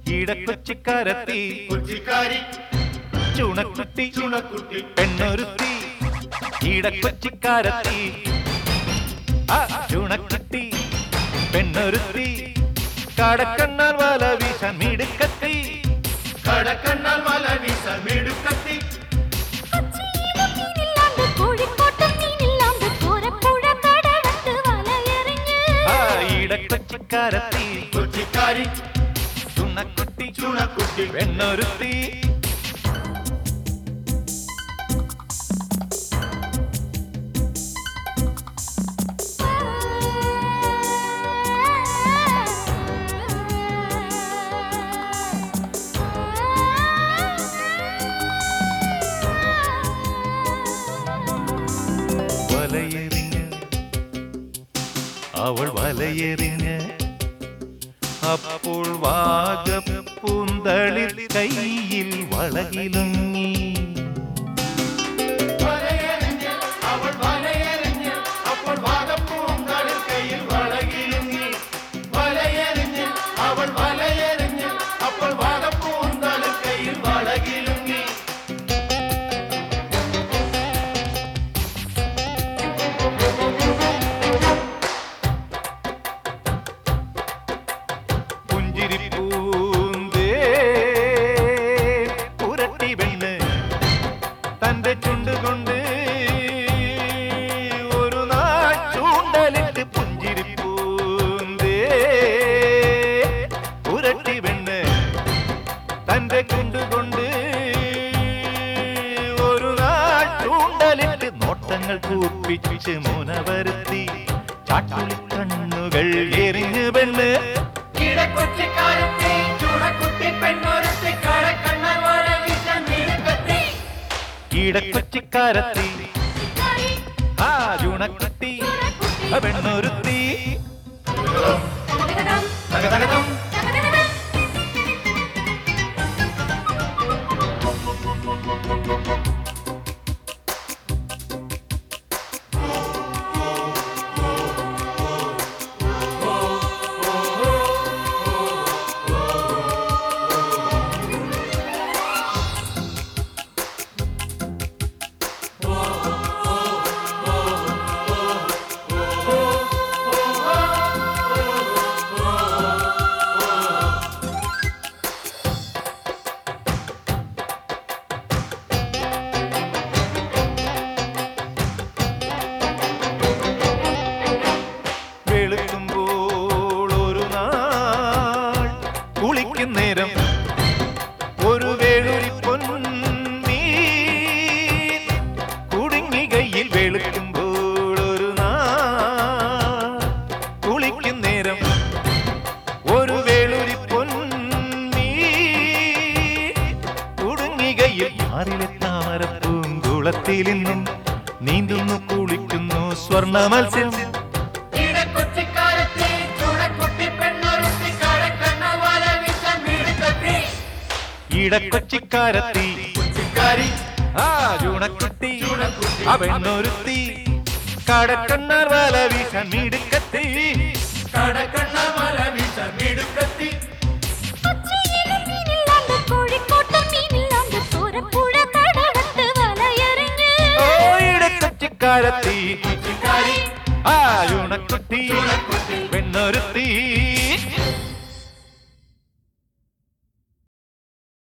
ഈടക്കൊച്ചിക്കാരത്തി കൊച്ചിക്കാരി ചുണക്കുട്ടി ചുണക്കുട്ടി പെണ്ണൊരുത്തി ഈടക്കൊച്ചിക്കാരത്തി ആ ചുണക്കുട്ടി പെണ്ണൊരുത്തി കടക്കണ്ണാൽ വല വീശാൻ മിടുക്കത്തി കടക്കണ്ണാൽ മല വീസ മിടുക്കത്തി മീനില്ലാണ്ട് കോഴിക്കോട്ടും മീനില്ലാണ്ട് കോരപ്പുഴ കടവത്ത് വലയെറിഞ്ഞ് ആ ഈടക്കൊച്ചിക്കാരത്തി കൊച്ചിക്കാരി ചുണക്കുട്ടി ചുണക്കുട്ടി പെണ്ണൊരുത്തി വലയെറിഞ്ഞ് അവൾ വലയെറിഞ്ഞ് അപ്പോൾ വാഗപ്പൂന്തളിർ കയ്യിൽ വളകിലുങ്ങി വലയെറിഞ്ഞ് അവൾ വലയെറിഞ്ഞ് അപ്പോൾ വാഗപ്പൂങ്കളിൽ കയ്യിൽ വളകിലുങ്ങി വലയെറിഞ്ഞ് അവൾ വലയെറിഞ്ഞ് അപ്പോൾ വാഗപ്പൂങ്കളിൽ കയ്യിൽ വളകിലുങ്ങി പുഞ്ചിരിപ്പൂന്തേ പുരട്ടി വെണ്ണ് തന്റെ ചുണ്ടുകൊണ്ട് ഒരു നാൾ ചൂണ്ടലിട്ട് പുഞ്ചിരിപ്പൂന്തേ പുരട്ടി വെണ്ണ് തന്റെ ചുണ്ടുകൊണ്ട് ഒരു നാൾ ചൂണ്ടലിട്ട് നോട്ടങ്ങൾ കൂപ്പിച്ച് മുനവരുത്തി ചാട്ടുളി കണ്ണുകൾ എറിഞ്ഞു പെണ്ണ് ഇടക്കൊച്ചിക്കാരത്തി ചുണക്കുട്ടി പെണ്ണൊരുത്തി കടക്കണ്ണാൽ മല വീസ മിടുക്കത്തി ഈടക്കൊച്ചിക്കാരത്തി ആ ചുണക്കുട്ടി ആ പെണ്ണൊരുത്തി തകതകതം വെളുക്കുമ്പോൾ ഒരു നാൾ കുളിക്കും നേരം ഒരു വേളൊരി പൊന്നീ കുടുങ്ങി കയ്യിൽ വെളുക്കുമ്പോൾ ഒരു നാൾ കുളിക്കും നേരം ഒരു വേളൊരി പൊന്നീ കുടുങ്ങി കയ്യിൽ മാറിലെ താമരപ്പൂങ്കുളത്തിൽ നിന്നും നീന്തുന്നു കുളിക്കുന്നു സ്വർണ്ണ മത്സ്യം ഇടക്കൊച്ചിക്കാരത്തി ചുണക്കുട്ടി പെണ്ണൊരുത്തി കടക്കണ്ണാൽ മല വീസ മിടുക്കത്തി ഈടക്കൊച്ചിക്കാരത്തി കൊച്ചിക്കാരി ആ ചൂണക്കുട്ടി ചുണക്കുട്ടി അവനൊരുത്തി കടക്കണ്ണാർ വല വീശാൻ മിടുക്കത്തി കടക്കണ്ണാൽ മല വീസ മിടുക്കത്തി കൊച്ചിയിലും മീനില്ലാണ്ട് കോഴിക്കോട്ടും മീനില്ലാണ്ട് കോരപ്പുഴ കടവത്ത് വലയെറിഞ്ഞ് ഓ ഈടക്കൊച്ചിക്കാരത്തി കൊച്ചിക്കാരി ആ ചൂണക്കുട്ടി ചുണക്കുട്ടി പെണ്ണൊരുത്തി